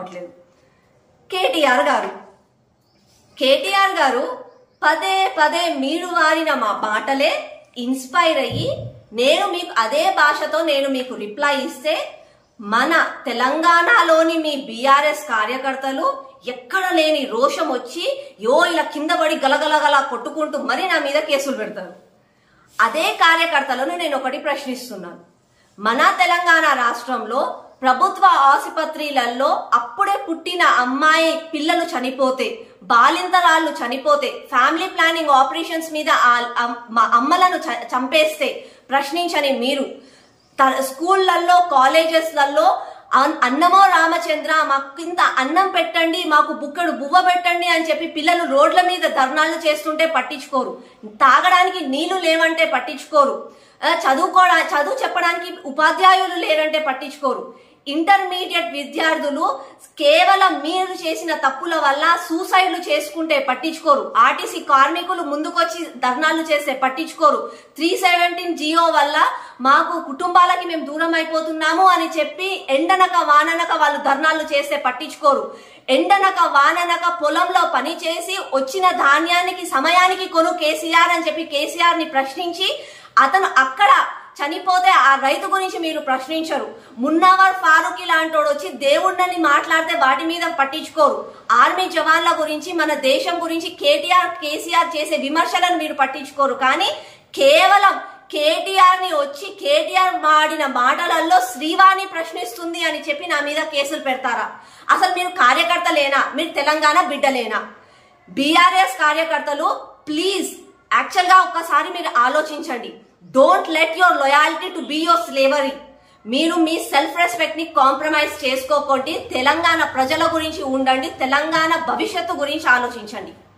రావట్లేదు కేటీఆర్ గారు కేటీఆర్ గారు పదే పదే మీరు వారిన మా మాటలే ఇన్స్పైర్ అయ్యి నేను మీకు అదే భాషతో నేను మీకు రిప్లై ఇస్తే మన తెలంగాణలోని మీ బీఆర్ఎస్ కార్యకర్తలు ఎక్కడ లేని రోషం వచ్చి యో ఇలా కింద పడి గలగలగల కొట్టుకుంటూ మరి నా మీద కేసులు పెడతారు అదే కార్యకర్తలను నేను ఒకటి ప్రశ్నిస్తున్నాను మన తెలంగాణ రాష్ట్రంలో ప్రభుత్వ ఆసుపత్రులలో అప్పుడే పుట్టిన అమ్మాయి పిల్లలు చనిపోతే బాలింతరాళ్ళు చనిపోతే ఫ్యామిలీ ప్లానింగ్ ఆపరేషన్స్ మీద ఆ- అమ్- మా అమ్మలను చ- చంపేస్తే ప్రశ్నించని మీరు త- స్కూళ్ళల్లో కాలేజెస్లలో అన్- అన్నమో రామచంద్ర మాకు కింద అన్నం పెట్టండి మాకు బుక్కడు బువ్వ పెట్టండి అని చెప్పి పిల్లలు రోడ్ల మీద ధర్నాలు చేస్తుంటే పట్టించుకోరు తాగడానికి నీళ్లు లేవంటే పట్టించుకోరు ఆ, చదువుకోవడా చదువు చెప్పడానికి ఉపాధ్యాయులు లేరంటే పట్టించుకోరు ఇంటర్మీడియట్ విద్యార్థులు కేవలం మీరు చేసిన తప్పుల వల్ల సూసైడ్లు చేసుకుంటే పట్టించుకోరు ఆర్టీసీ కార్మికులు ముందుకొచ్చి ధర్నాలు చేస్తే పట్టించుకోరు త్రీ సెవెంటీన్ జియో వల్ల మాకు కుటుంబాలకి మేము దూరం అయిపోతున్నాము అని చెప్పి ఎండనక వాననక వాళ్ళు ధర్నాలు చేస్తే పట్టించుకోరు ఎండనక వాననక పొలంలో పని చేసి వచ్చిన ధాన్యానికి సమయానికి కొను కేసీఆర్ అని చెప్పి కేసీఆర్ ని ప్రశ్నించి అతను అక్కడ చనిపోతే ఆ రైతు గురించి మీరు ప్రశ్నించరు మున్నవర్ ఫారూక్ లాంటోడు వచ్చి దేవుళ్ళని మాట్లాడితే వాటి మీద పట్టించుకోరు ఆర్మీ జవాన్ల గురించి మన దేశం గురించి కేటీఆర్ కేసీఆర్ చేసే విమర్శలను మీరు పట్టించుకోరు కానీ కేవలం కేటీఆర్ ని వచ్చి కేటీఆర్ మాడిన మాటలలో శ్రీవాణి ప్రశ్నిస్తుంది అని చెప్పి నా మీద కేసులు పెడతారా అసలు మీరు కార్యకర్తలేనా మీరు తెలంగాణ బిడ్డలేనా బీఆర్ఎస్ కార్యకర్తలు ప్లీజ్ యాక్చువల్ గా ఒక్కసారి మీరు ఆలోచించండి don't let your loyalty to be your slavery మీరు మీ సెల్ఫ్ రెస్పెక్ట్ ని కాంప్రమైజ్ చేసుకోకండి తెలంగాణ ప్రజల గురించి ఉండండి తెలంగాణ భవిష్యత్తు గురించి ఆలోచించండి